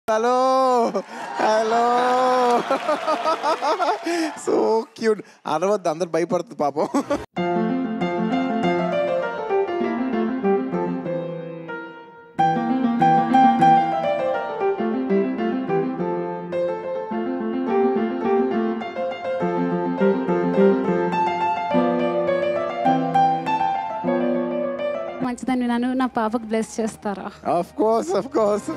Hello hello so cute అరవద్దు అందరు భయపడుతుంది పాపం మంచిదని నన్ను నా పాపకు బ్లెస్ చేస్తారా ఆఫ్ కోర్స్ ఆఫ్ కోర్స్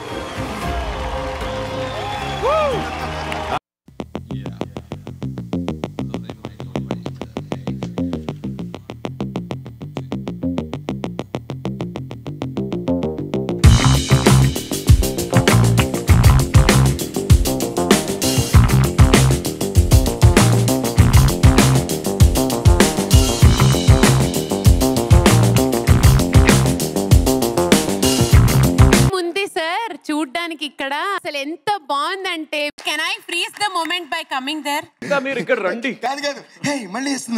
ఉంది సార్ చూడ్డానికి ఇక్కడ అసలు ఎంత బాగుందంటే can I freeze the moment by coming there ఇంకా మీరు ఇక్కడ రండి కాదు కాదు హే మళ్ళీ ఇస్తుంది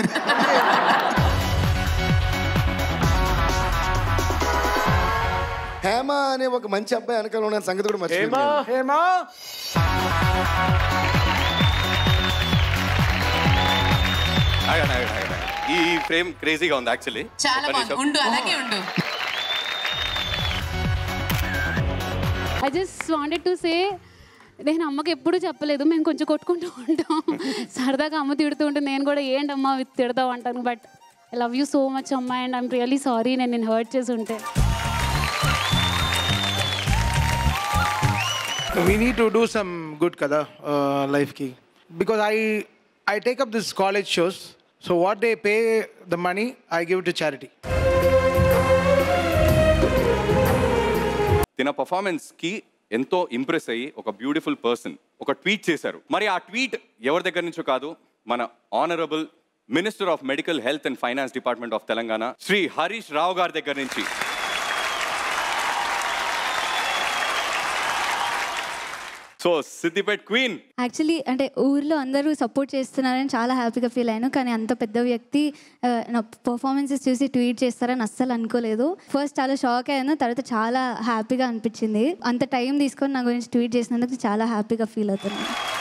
హేమ అనే ఒక మంచి అబ్బాయి వెనకాల ఉన్న సంగతి కూడా హేమా మర్చిపోయాను హేమా ఆగండి, ఆగండి, ఆగండి. ఈ ఫ్రేమ్ క్రేజీగా ఉంది యాక్చువల్లీ చాలా బాగుంది ఉండు అలాగే ఉండు I just wanted to say నేను అమ్మకి ఎప్పుడు చెప్పలేదు మేము కొంచెం కొట్టుకుంటూ ఉంటాం సరదాగా అమ్మ తిడుతూ ఉంటే నేను కూడా ఏంటి అమ్మ తిడతావు అంటాను but I love you so much అమ్మ అండ్ ఐమ్ రియలీ సారీ నేను నేను హర్ట్ చేసి ఉంటే we need to do some good kada uh, life ki because i i take up this college shows so what they pay the money i give it to charity తిన performance కి ఎంతో impress అయ్యి ఒక beautiful person ఒక tweet చేశారు మరి ఆ tweet ఎవరి దగ్గర నుంచో కాదు మన honourable minister of medical health and finance department of Telangana Shri Harish Rao గారి దగ్గర నుంచి సో సిద్దిపేట్ క్వీన్ యాక్చువల్లీ అంటే ఊర్లో అందరూ సపోర్ట్ చేస్తున్నారని చాలా హ్యాపీగా ఫీల్ అయ్యాను కానీ అంత పెద్ద వ్యక్తి ఆ, నా పర్ఫార్మెన్సెస్ చూసి ట్వీట్ చేస్తారని అస్సలు అనుకోలేదు ఫస్ట్ చాలా షాక్ అయ్యాను తర్వాత చాలా హ్యాపీగా అనిపించింది అంత టైం తీసుకొని నా గురించి ట్వీట్ చేసినందుకు చాలా హ్యాపీగా ఫీల్ అవుతున్నాను